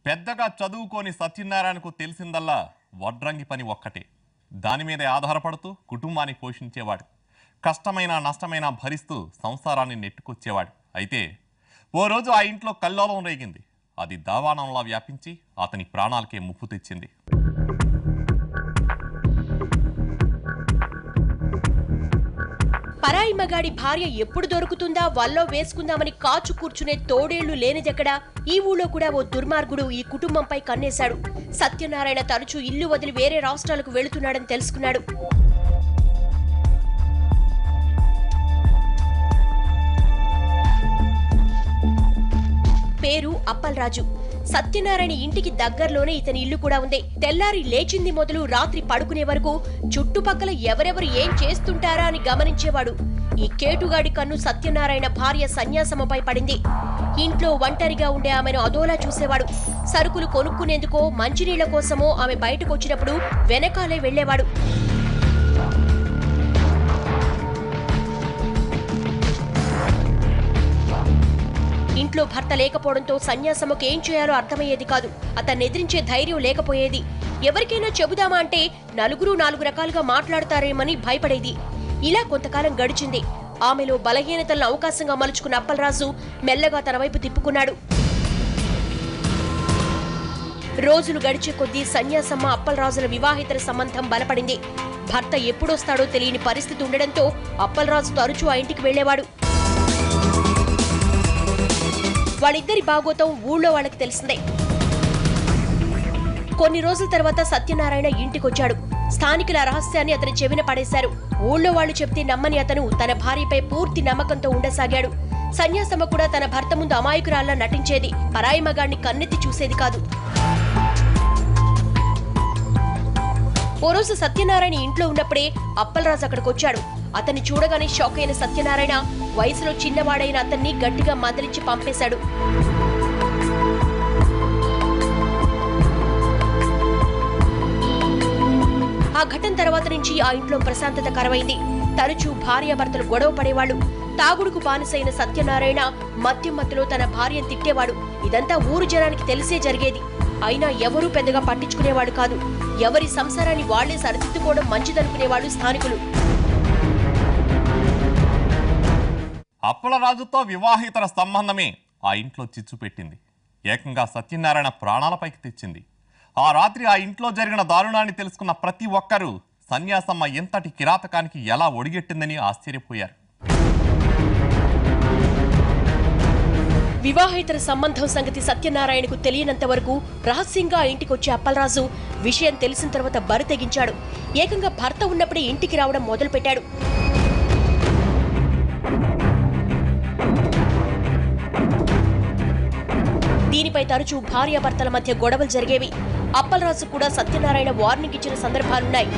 పెద్దగా చదువుకోని సత్యనారాయణకు తెలిసిందల్లా వడ్రంగి పని ఒక్కటే దాని మీదే ఆధారపడుతూ కుటుంబాన్ని పోషించేవాడు కష్టమైన నష్టమైన భరిస్తూ సంసారాన్ని నెట్టుకొచ్చేవాడు అయితే ఓ రోజు ఆ ఇంట్లో కల్లోలం రేగింది అది దావానంలా వ్యాపించి అతని ప్రాణాలకే ముప్పు తెచ్చింది పరాయి మగాడి భార్య ఎప్పుడు దొరుకుతుందా వల్లో వేసుకుందామని కాచు కూర్చునే తోడేళ్లు లేనిదెక్కడా ఈ ఊళ్ళో కూడా ఓ దుర్మార్గుడు ఈ కుటుంబంపై కన్నేశాడు సత్యనారాయణ తరచూ ఇల్లు వదిలి వేరే రాష్ట్రాలకు వెళుతున్నాడని తెలుసుకున్నాడు పేరు అప్పల్రాజు సత్యనారాయణ ఇంటికి దగ్గరలోనే ఇతని ఇల్లు కూడా ఉంది తెల్లారి లేచింది మొదలు రాత్రి పడుకునే వరకు చుట్టుపక్కల ఎవరెవరు ఏం చేస్తుంటారా అని గమనించేవాడు ఈ కేటుగాడి కన్ను సత్యనారాయణ భార్య సన్యాసమపై పడింది ఇంట్లో ఒంటరిగా ఉండే ఆమెను అదోలా చూసేవాడు సరుకులు కొనుక్కునేందుకో మంచినీళ్ల కోసమో ఆమె బయటకు వచ్చినప్పుడు వెనకాలే వెళ్లేవాడు ఇంట్లో భర్త లేకపోవడంతో సన్యాసమ్మకు ఏం చేయాలో అర్థమయ్యేది కాదు అతన్ని ఎదిరించే ధైర్యం లేకపోయేది ఎవరికైనా చెబుదామా అంటే నలుగురు నాలుగు రకాలుగా మాట్లాడతారేమని భయపడేది ఇలా కొంతకాలం గడిచింది ఆమెలో బలహీనతలను అవకాశంగా మలుచుకున్న అప్పలరాజు మెల్లగా తన వైపు తిప్పుకున్నాడు రోజులు గడిచే కొద్దీ సన్యాసమ్మ అప్పలరాజుల వివాహితర సంబంధం బలపడింది భర్త ఎప్పుడొస్తాడో తెలియని పరిస్థితి ఉండడంతో అప్పలరాజు తరచూ ఆ ఇంటికి వెళ్లేవాడు వాళ్ళిద్దరి బాగోతం ఊళ్ళో వాళ్ళకి తెలిసిందే కొన్ని రోజుల తర్వాత సత్యనారాయణ ఇంటికొచ్చాడు స్థానికుల రహస్యాన్ని అతని చెవిన పడేశారు ఊళ్ళో వాళ్ళు చెప్తే నమ్మని అతను తన భార్యపై పూర్తి నమ్మకంతో ఉండసాగాడు సన్యాసమ్మ కూడా తన భర్త ముందు అమాయకురాల్లా నటించేది పరాయి మగాడిని కన్నెత్తి చూసేది కాదు ఓ రోజు సత్యనారాయణ ఇంట్లో ఉన్నప్పుడే అప్పలరాజు అక్కడికొచ్చాడు అతన్ని చూడగానే షాక్ అయిన సత్యనారాయణ వయసులో చిన్నవాడైన అతన్ని గట్టిగా మందలించి పంపేశాడు ఆ ఘటన తర్వాత నుంచి ఆ ఇంట్లో ప్రశాంతత కరవైంది తరచూ భార్యాభర్తలు గొడవ పడేవాళ్ళు తాగుడుకు బానిసైన సత్యనారాయణ మద్యం మత్తులో తన భార్యను తిట్టేవాడు ఇదంతా ఊరు జనానికి తెలిసే జరిగేది అయినా ఎవరూ పెద్దగా పట్టించుకునేవాడు కాదు ఎవరి సంసారాన్ని వాళ్లే సరిదిద్దుకోవడం మంచిదనుకునేవాళ్ళు స్థానికులు అప్పలరాజుతో వివాహితర సంబంధమే ఆ ఇంట్లో చిచ్చు పెట్టింది ఏకంగా సత్యనారాయణ ప్రాణాలపైకి తెచ్చింది ఆ రాత్రి ఆ ఇంట్లో జరిగిన దారుణాన్ని తెలుసుకున్న ప్రతి ఒక్కరూ సన్యాసమ్మ ఎంతటి కిరాతకానికి ఎలా ఒడిగెట్టిందని ఆశ్చర్యపోయారు వివాహేతర సంబంధం సంగతి సత్యనారాయణకు తెలియనంత వరకు రహస్యంగా ఆ ఇంటికొచ్చే అప్పలరాజు విషయం తెలిసిన తర్వాత బరి తెగించాడు ఏకంగా భర్త ఉన్నప్పుడే ఇంటికి రావడం మొదలుపెట్టాడు దీనిపై తరచూ భార్యాభర్తల మధ్య గొడవలు జరిగేవి అప్పలరాజు కూడా సత్యనారాయణ వార్నింగ్ ఇచ్చిన సందర్భాలున్నాయి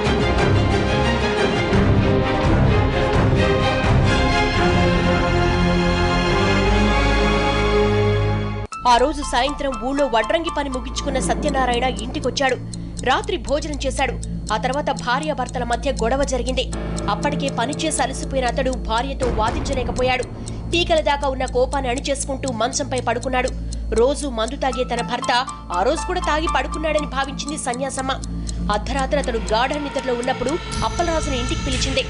ఆ రోజు సాయంత్రం ఊళ్ళో వడ్రంగి పని ముగించుకున్న సత్యనారాయణ ఇంటికొచ్చాడు రాత్రి భోజనం చేశాడు ఆ తర్వాత భార్యాభర్తల మధ్య గొడవ జరిగింది అప్పటికే పనిచేసి అలసిపోయిన అతడు భార్యతో వాదించలేకపోయాడు పీకల దాకా ఉన్న కోపాన్ని అణిచేసుకుంటూ మంచంపై పడుకున్నాడు రోజు మందు తాగే తన భర్త ఆ రోజు కూడా తాగి పడుకున్నాడని భావించింది సన్యాసమ్మ అర్ధరాత్రి అతడు గాఢ నిద్రలో ఉన్నప్పుడు అప్పలరాజుని ఇంటికి పిలిచింది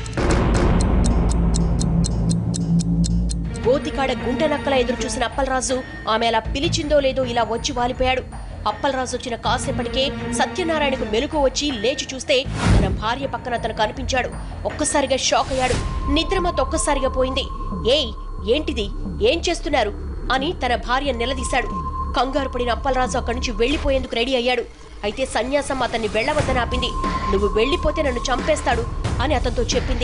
గోతికాడ గుంట నక్కల ఎదురు చూసిన అప్పలరాజు ఆమె అలా పిలిచిందో లేదో ఇలా వచ్చి వాలిపోయాడు అప్పలరాజు వచ్చిన కాసేపటికే సత్యనారాయణకు మెలకు వచ్చి లేచి చూస్తే తన భార్య పక్కన అతను కనిపించాడు ఒక్కసారిగా షాక్ అయ్యాడు నిద్రమత ఒక్కసారిగా పోయింది ఏయ్ ఏంటిది ఏం చేస్తున్నారు అని తన భార్య నిలదీశాడు కంగారు పడిన అప్పలరాజు అక్కడి నుంచి వెళ్లిపోయేందుకు రెడీ అయ్యాడు అయితే సన్యాసం అతన్ని వెళ్లవద్దని ఆపింది నువ్వు వెళ్లిపోతే నన్ను చంపేస్తాడు అని అతనితో చెప్పింది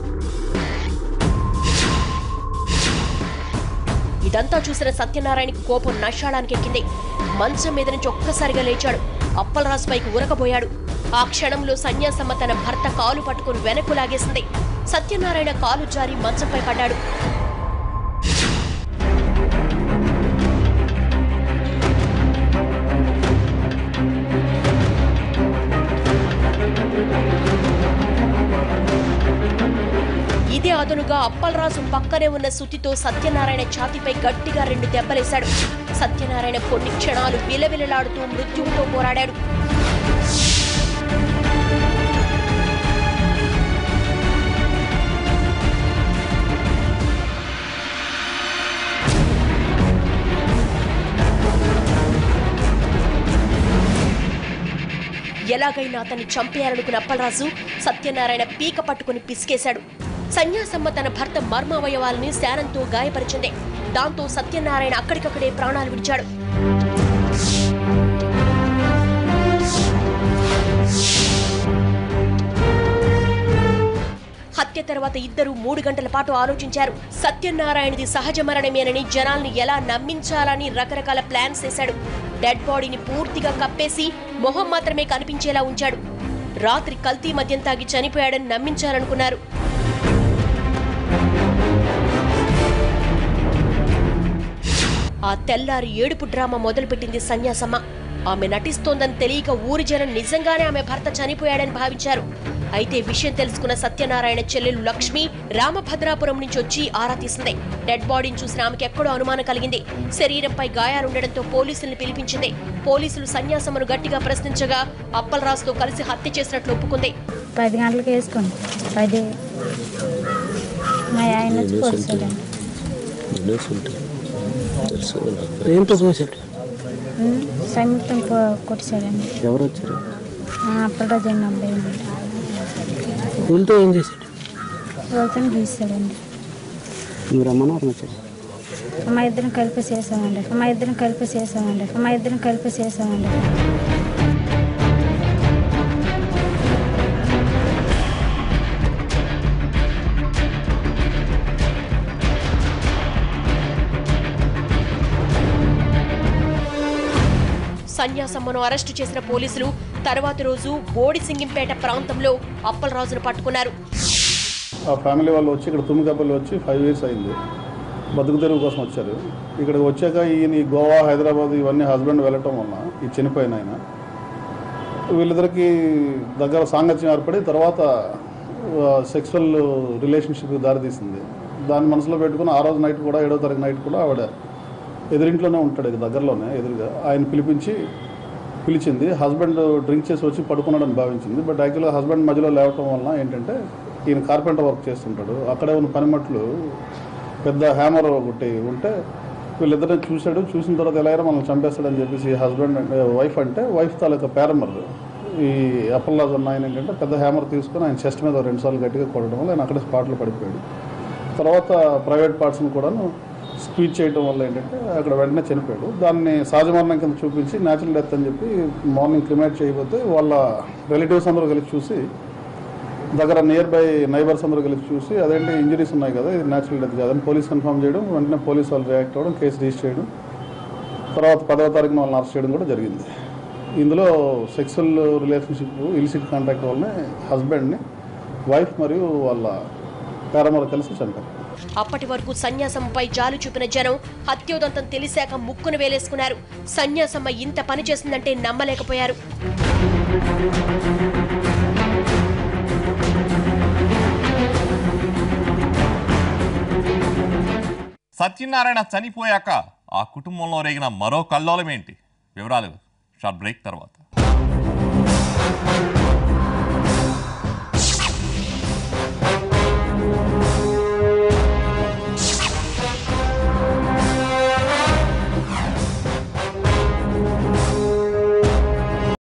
ఇదంతా చూసిన సత్యనారాయణకి కోపం నశాళానికి ఎక్కింది మంచం మీద నుంచి ఒక్కసారిగా లేచాడు అప్పలరాజు పైకి ఉరకబోయాడు ఆ క్షణంలో సన్యాసమ్మ తన భర్త కాలు పట్టుకుని వెనక్కు లాగేసింది సత్యనారాయణ కాలు జారి మంచంపై పడ్డాడు ఇదే అదనుగా అప్పలరాజు పక్కనే ఉన్న సుత్తితో సత్యనారాయణ ఛాతీపై గట్టిగా రెండు దెబ్బలేశాడు సత్యనారాయణ కొన్ని క్షణాలు విలవిలలాడుతూ మృత్యువుతో పోరాడాడు ఎలాగైనా అతన్ని చంపేయాలనుకున్న అప్పలరాజు సత్యనారాయణ పీక పట్టుకుని పిసికేశాడు సన్యాసమ్మ తన భర్త మర్మావయవాలని శానంతో గాయపరిచింది దాంతో సత్యనారాయణ అక్కడికక్కడే ప్రాణాలు విడిచాడు హత్య తర్వాత ఇద్దరు మూడు గంటల పాటు ఆలోచించారు సత్యనారాయణది సహజ మరణమేనని జనాల్ని ఎలా నమ్మించాలని రకరకాల ప్లాన్స్ వేశాడు డెడ్ బాడీని పూర్తిగా కప్పేసి మొహం మాత్రమే కనిపించేలా ఉంచాడు రాత్రి కల్తీ మద్యం తాగి చనిపోయాడని నమ్మించాలనుకున్నారు ఆ తెల్లారి ఏడుపు డ్రామా మొదలుపెట్టింది సన్యాసమ్మ ఆమె నటిస్తోందని తెలియక ఊరి జనం నిజంగానే ఆమె భర్త చనిపోయాడని భావించారు అయితే విషయం తెలుసుకున్న సత్యనారాయణ చెల్లెలు లక్ష్మి రామభద్రాపురం నుంచి వచ్చి ఆరా తీసింది డెడ్ బాడీని చూసిన ఆమెకి ఎక్కడో అనుమానం కలిగింది శరీరంపై గాయాలుండడంతో పోలీసుల్ని పిలిపించింది పోలీసులు సన్యాసమ్మను గట్టిగా ప్రశ్నించగా అప్పలరాజుతో కలిసి హత్య చేసినట్లు ఒప్పుకుంది పది గంటలకు వేసుకోండి పది మా ఆయన వచ్చి పోస్తాడండి న్యూస్ ఉంటాయి తెలుసు నాకు ఏంటో చూసాడు ఉమ్, సంయుక్తం కొ- కొట్టేశాడండి ఎవరు వచ్చారు అప్పలరాజండి అబ్బాయి ఉంటూ ఏం చేశాడు రోజున గీస్తాడండి నువ్వు రమ్మన్నారు వచ్చాడు మా ఇద్దరం కలిపి చేసామండి మా ఇద్దరం కలిపి చేసామండి మా ఇద్దరం కలిపి చేసామండి సన్యాసమ్మను అరెస్టు చేసిన పోలీసులు తర్వాతి రోజు బోడిసింగింపేట ప్రాంతంలో అప్పలరాజును పట్టుకున్నారు ఆ ఫ్యామిలీ వాళ్ళు వచ్చి ఇక్కడ తుమ్మికపల్లి వచ్చి ఫైవ్ ఇయర్స్ అయింది బతుకు తెరువు కోసం వచ్చారు ఇక్కడికి వచ్చాక ఈయన ఈ గోవా హైదరాబాద్ ఇవన్నీ హస్బెండ్ వెళ్ళటం వలన ఈ చనిపోయిన ఆయన వీళ్ళిద్దరికి దగ్గర సాంగత్యం ఏర్పడి తర్వాత సెక్సువల్ రిలేషన్షిప్ దారితీసింది దాన్ని మనసులో పెట్టుకుని ఆ రోజు నైట్ కూడా ఏడో తారీఖు నైట్ కూడా ఆవిడ ఎదురింట్లోనే ఉంటాడు ఇక దగ్గరలోనే ఎదురుగా ఆయన పిలిపించి పిలిచింది హస్బెండ్ డ్రింక్ చేసి వచ్చి పడుకున్నాడని భావించింది బట్ యాక్చువల్గా హస్బెండ్ మధ్యలో లేవటం వలన ఏంటంటే ఈయన కార్పెంటర్ వర్క్ చేస్తుంటాడు అక్కడే ఉన్న పనిమట్లు పెద్ద హ్యామర్ ఒకటి ఉంటే వీళ్ళిద్దరిని చూశాడు చూసిన తర్వాత ఎలా అయినా మనం చంపేస్తాడని చెప్పేసి హస్బెండ్ అంటే వైఫ్ అంటే వైఫ్ తాలూకా పేరమర్ ఈ అప్పల్లాజ్ అన్న ఆయన ఏంటంటే పెద్ద హ్యామర్ తీసుకొని ఆయన చెస్ట్ మీద రెండు సార్లు గట్టిగా కొట్టడం వల్ల ఆయన అక్కడే స్పాట్లో పడిపోయాడు తర్వాత ప్రైవేట్ పార్ట్స్ని కూడాను స్పీచ్ చేయడం వల్ల ఏంటంటే అక్కడ వెంటనే చనిపోయాడు దాన్ని సహజ మరణం కింద చూపించి న్యాచురల్ డెత్ అని చెప్పి మార్నింగ్ క్రిమేట్ చేయకపోతే వాళ్ళ రిలేటివ్స్ అందరూ కలిసి చూసి దగ్గర నియర్ బై నైబర్స్ అందరూ కలిసి చూసి అదేంటి ఇంజరీస్ ఉన్నాయి కదా ఇది న్యాచురల్ డెత్ కాదని పోలీస్ కన్ఫర్మ్ చేయడం వెంటనే పోలీస్ వాళ్ళు రియాక్ట్ అవ్వడం కేసు రిజిస్టర్ చేయడం తర్వాత పదవ తారీఖున వాళ్ళని అరెస్ట్ చేయడం కూడా జరిగింది ఇందులో సెక్సువల్ రిలేషన్షిప్ ఇలిసిట్ కాంటాక్ట్ వల్లనే హస్బెండ్ని వైఫ్ మరియు వాళ్ళ పేరమర కలిసి చంపారు అప్పటి వరకు సన్యాసమ్మపై జాలు చూపిన జనం హత్యోదంతం తెలిసాక ముక్కును వేలేసుకున్నారు సన్యాసమ్మ ఇంత పని చేసిందంటే నమ్మలేకపోయారు సత్యనారాయణ చనిపోయాక ఆ కుటుంబంలో రేగిన మరో కల్లోలమేంటి వివరాలు షార్ట్ బ్రేక్ తర్వాత